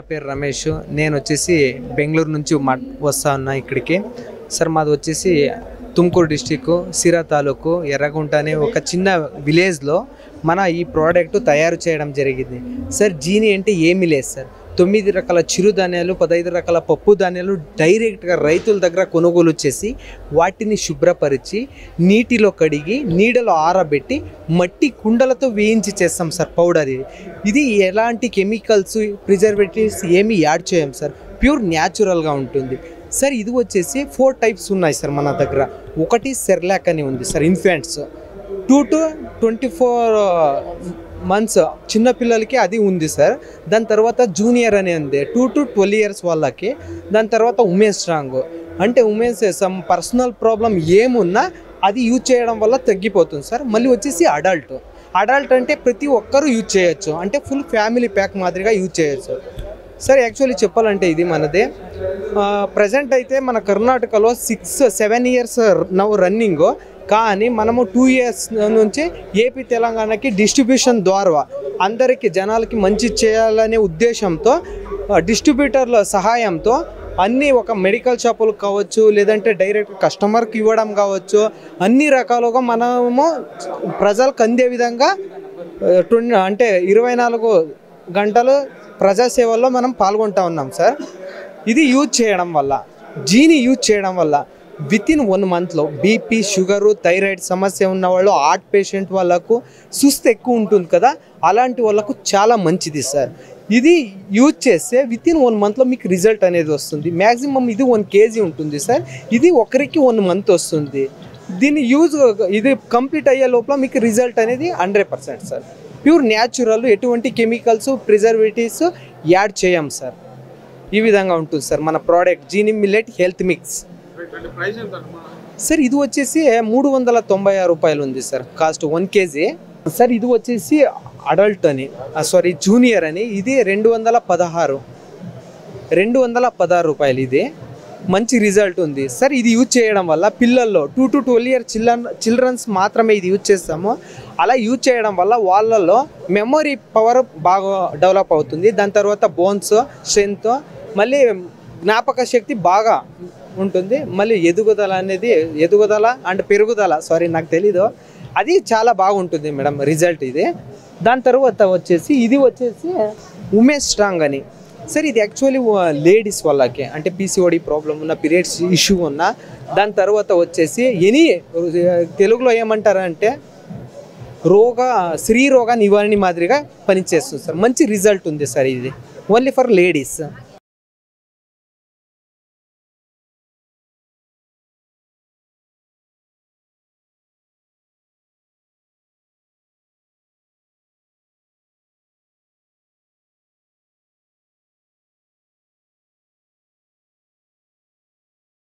పేరు రమేష్ నేను వచ్చేసి బెంగళూరు నుంచి మా వస్తా ఉన్నా ఇక్కడికి సార్ మాది వచ్చేసి తుమ్కూరు డిస్టిక్ సిరా తాలూకు ఎర్రగుంట అనే ఒక చిన్న విలేజ్లో మన ఈ ప్రోడక్ట్ తయారు చేయడం జరిగింది సార్ జీని అంటే ఏమీ లేదు సార్ తొమ్మిది రకాల చిరుధాన్యాలు పదహైదు రకాల పప్పు ధాన్యాలు డైరెక్ట్గా రైతుల దగ్గర కొనుగోలు చేసి వాటిని శుభ్రపరిచి నీటిలో కడిగి నీడలో ఆరబెట్టి మట్టి కుండలతో వేయించి చేస్తాం సార్ పౌడర్ ఇది ఇది ఎలాంటి కెమికల్స్ ప్రిజర్వేటివ్స్ ఏమీ యాడ్ చేయం సార్ ప్యూర్ న్యాచురల్గా ఉంటుంది సార్ ఇది వచ్చేసి ఫోర్ టైప్స్ ఉన్నాయి సార్ మన దగ్గర ఒకటి సెర్లాక్ అని ఉంది sir infants two to twenty four months చిన్న పిల్లలకి అది ఉంది సార్ దాని తర్వాత జూనియర్ అని ఉంది టూ టు ట్వెల్వ్ ఇయర్స్ వాళ్ళకి దాని తర్వాత ఉమెన్ స్ట్రాంగ్ అంటే ఉమెన్స్ సమ్ పర్సనల్ ప్రాబ్లం ఏమున్నా అది యూజ్ చేయడం వల్ల తగ్గిపోతుంది సార్ మళ్ళీ వచ్చేసి అడల్ట్ అడల్ట్ అంటే ప్రతి ఒక్కరూ యూజ్ చేయొచ్చు అంటే ఫుల్ ఫ్యామిలీ ప్యాక్ మాదిరిగా యూజ్ చేయొచ్చు సార్ యాక్చువల్లీ చెప్పాలంటే ఇది మనదే ప్రజెంట్ అయితే మన కర్ణాటకలో సిక్స్ సెవెన్ ఇయర్స్ నవ్వు రన్నింగ్ కానీ మనము టూ ఇయర్స్ నుంచి ఏపీ తెలంగాణకి డిస్ట్రిబ్యూషన్ ద్వారా అందరికీ జనాలకి మంచి చేయాలనే ఉద్దేశంతో డిస్ట్రిబ్యూటర్ల సహాయంతో అన్నీ ఒక మెడికల్ షాపులు కావచ్చు లేదంటే డైరెక్ట్ కస్టమర్కి ఇవ్వడం కావచ్చు అన్ని రకాలుగా మనము ప్రజలకు అందే విధంగా ట్వంటీ అంటే ఇరవై నాలుగు గంటలు ప్రజాసేవల్లో మనం పాల్గొంటా ఉన్నాం సార్ ఇది యూజ్ చేయడం వల్ల జీని యూజ్ చేయడం వల్ల విత్ ఇన్ వన్ మంత్లో బీపీ షుగరు థైరాయిడ్ సమస్య ఉన్న వాళ్ళు హార్ట్ పేషెంట్ వాళ్ళకు సుస్థ ఎక్కువ ఉంటుంది కదా అలాంటి వాళ్ళకు చాలా మంచిది సార్ ఇది యూజ్ చేస్తే విత్ ఇన్ వన్ మంత్లో మీకు రిజల్ట్ అనేది వస్తుంది మ్యాక్సిమం ఇది వన్ కేజీ ఉంటుంది సార్ ఇది ఒకరికి వన్ మంత్ వస్తుంది దీన్ని యూజ్ ఇది కంప్లీట్ అయ్యే లోపల మీకు రిజల్ట్ అనేది hundred percent sir pure natural ఎటువంటి కెమికల్స్ ప్రిజర్వేటివ్స్ యాడ్ చేయం సార్ ఈ విధంగా ఉంటుంది సార్ మన product Jeeni millet health mix sir ఇది వచ్చేసి మూడు వందల తొంభై ఆరు రూపాయలు ఉంది sir cost one KG sir ఇది వచ్చేసి అడల్ట్ అని సారీ జూనియర్ అని ఇది రెండు వందల పదహారు రెండు వందల పదహారు రూపాయలు ఇది మంచి రిజల్ట్ ఉంది సార్ ఇది యూజ్ చేయడం వల్ల పిల్లల్లో two to twelve year children children's మాత్రమే ఇది యూజ్ చేస్తాము అలా యూజ్ చేయడం వల్ల వాళ్ళల్లో మెమొరీ పవర్ బాగా డెవలప్ అవుతుంది దాని తర్వాత బోన్స్ స్ట్రెంత్ మళ్ళీ జ్ఞాపక శక్తి బాగా ఉంటుంది మళ్ళీ ఎదుగుదల అనేది ఎదుగుదల అండ్ పెరుగుదల సారీ నాకు తెలీదు అది చాలా బాగుంటుంది మేడం రిజల్ట్ ఇది దాని తర్వాత వచ్చేసి ఇది వచ్చేసి ఉమేష్ స్ట్రాంగ్ అని సార్ ఇది యాక్చువల్లీ లేడీస్ వాళ్ళకి అంటే పీసీఓడి ప్రాబ్లం ఉన్న పీరియడ్స్ ఇష్యూ ఉన్న దాని తర్వాత వచ్చేసి ఎనీ తెలుగులో ఏమంటారంటే రోగ స్త్రీ రోగ నివారణ మాదిరిగా పనిచేస్తుంది సార్ మంచి రిజల్ట్ ఉంది సార్ ఇది ఓన్లీ ఫర్ లేడీస్